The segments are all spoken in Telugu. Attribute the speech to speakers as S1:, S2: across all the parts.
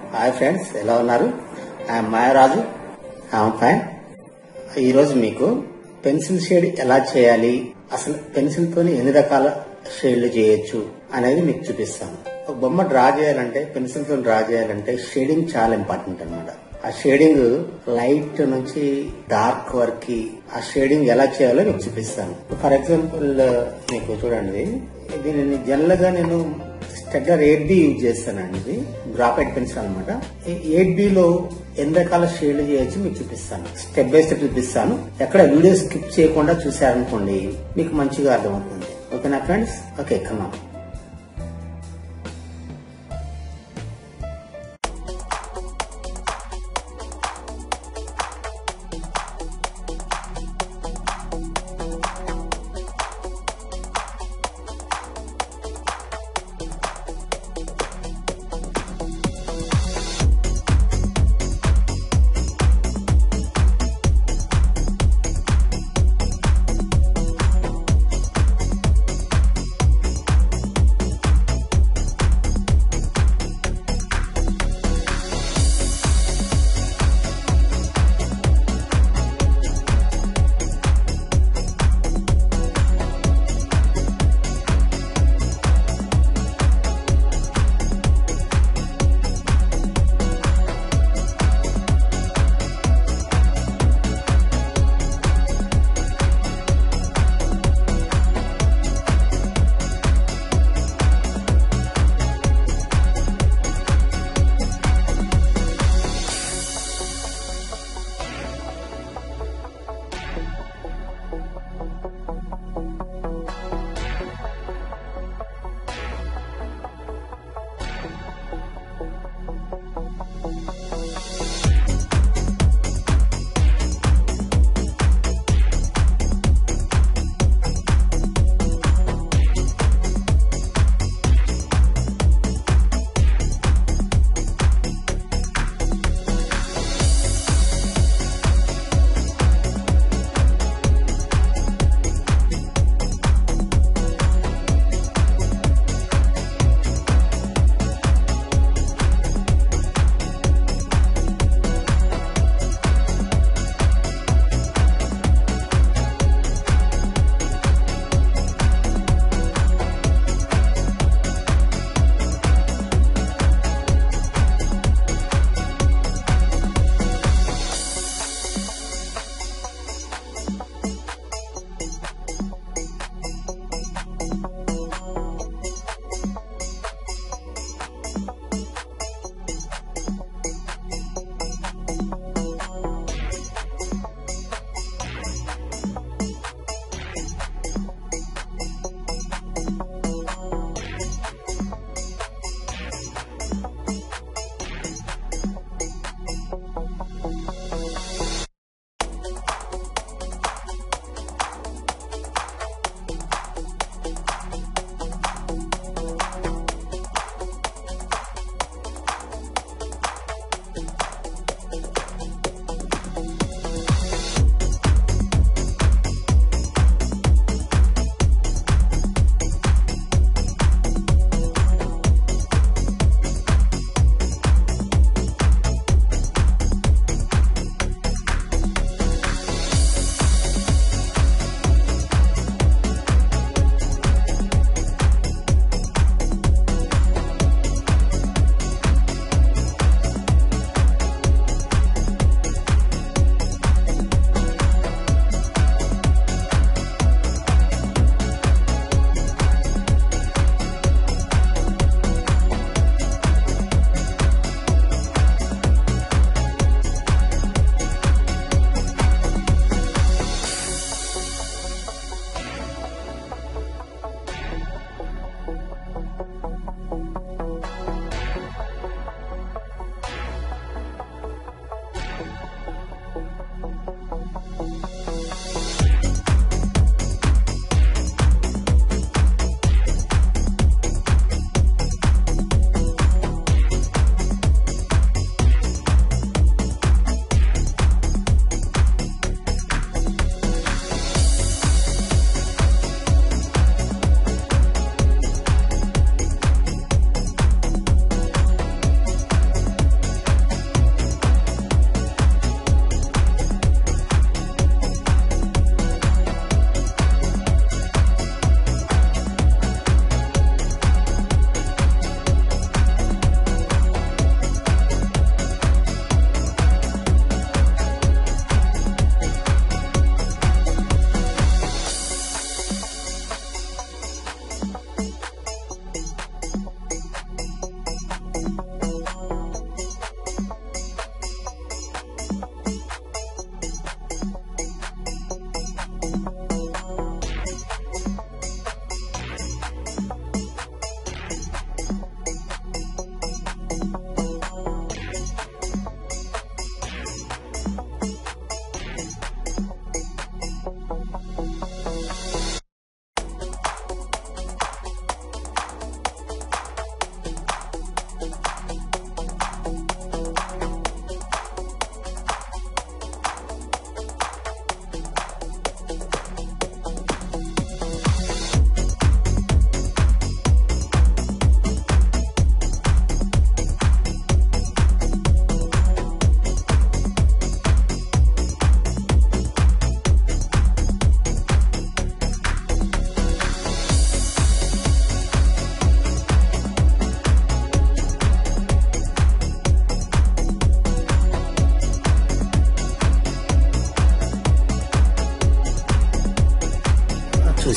S1: హాయ్ ఫ్రెండ్స్ ఎలా ఉన్నారు ఐఎమ్ మాయరాజు ఐఎమ్ ఫైన్ ఈరోజు మీకు పెన్సిల్ షేడ్ ఎలా చేయాలి అసలు పెన్సిల్ తోని ఎన్ని రకాల షేడ్లు చేయొచ్చు అనేది మీకు చూపిస్తాను ఒక బొమ్మ డ్రా చేయాలంటే పెన్సిల్ తో డ్రా చేయాలంటే షేడింగ్ చాలా ఇంపార్టెంట్ అన్నమాట ఆ షేడింగ్ లైట్ నుంచి డార్క్ వరకు ఆ షేడింగ్ ఎలా చేయాలో మీకు చూపిస్తాను ఫర్ ఎగ్జాంపుల్ మీకు చూడండి దీనిని జనరల్ గా నేను స్టెడ్లర్ ఎయిట్ బి యూజ్ చేస్తానండి ఇది గ్రాఫైట్ పెన్సిల్ అనమాట ఎయిట్ బి లో ఎన్ని రకాల షేడ్లు చేయొచ్చు మీకు చూపిస్తాను స్టెప్ బై స్టెప్ చూపిస్తాను ఎక్కడ వీడియో స్కిప్ చేయకుండా చూసారనుకోండి మీకు మంచిగా అర్థమవుతుంది ఓకేనా ఫ్రెండ్స్ ఓకే కమా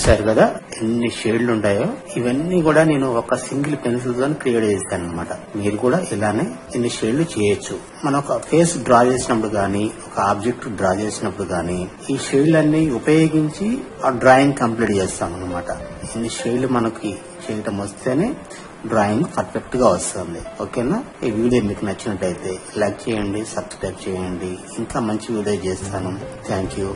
S1: చూశారు కదా ఎన్ని షేడ్లు ఉంటాయో ఇవన్నీ కూడా నేను ఒక సింగిల్ పెన్సిల్ తో క్రియేట్ చేస్తాను అనమాట మీరు కూడా ఇలానే ఇన్ని షేడ్లు చేయొచ్చు మనం ఒక ఫేస్ డ్రా చేసినప్పుడు గానీ ఒక ఆబ్జెక్ట్ డ్రా చేసినప్పుడు గానీ ఈ షేడ్లన్నీ ఉపయోగించి ఆ డ్రాయింగ్ కంప్లీట్ చేస్తాం అనమాట ఇన్ని షేడ్లు మనకి చేయటం వస్తేనే డ్రాయింగ్ పర్ఫెక్ట్ గా వస్తుంది ఓకేనా ఈ వీడియో మీకు నచ్చినట్టయితే లైక్ చేయండి సబ్స్క్రైబ్ చేయండి ఇంకా మంచి వీడియో చేస్తాను థ్యాంక్ యూ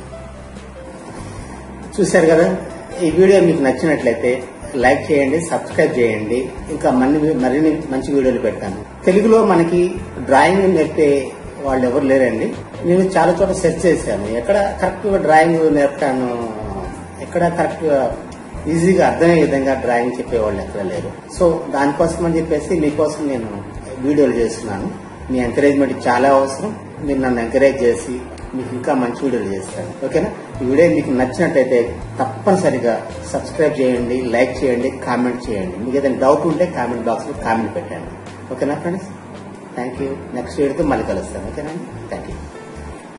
S1: చూశారు కదా ఈ వీడియో మీకు నచ్చినట్లయితే లైక్ చేయండి సబ్స్క్రైబ్ చేయండి ఇంకా మన్ని మరిన్ని మంచి వీడియోలు పెడతాను తెలుగులో మనకి డ్రాయింగ్ నేర్పే వాళ్ళు ఎవరు లేరండి నేను చాలా చోట్ల సెర్చ్ చేశాను ఎక్కడ కరెక్ట్ గా డ్రాయింగ్ నేర్పుతాను ఎక్కడ కరెక్ట్ గా ఈజీగా అర్థమయ్యే విధంగా డ్రాయింగ్ చెప్పే వాళ్ళు ఎక్కడ లేరు సో దానికోసం అని చెప్పేసి మీకోసం నేను వీడియోలు చేస్తున్నాను మీ ఎంకరేజ్మెంట్ చాలా అవసరం మీరు నన్ను ఎంకరేజ్ చేసి మీకు ఇంకా మంచి వీడియోలు చేస్తాను ఓకేనా ఈ వీడియో మీకు నచ్చినట్టయితే తప్పనిసరిగా సబ్స్క్రైబ్ చేయండి లైక్ చేయండి కామెంట్ చేయండి మీకు ఏదైనా డౌట్ ఉంటే కామెంట్ బాక్స్ లో కామెంట్ పెట్టండి ఓకేనా ఫ్రెండ్స్ థ్యాంక్ యూ నెక్స్ట్ వీడియోతో మళ్ళీ కలుస్తాను ఓకేనా థ్యాంక్ యూ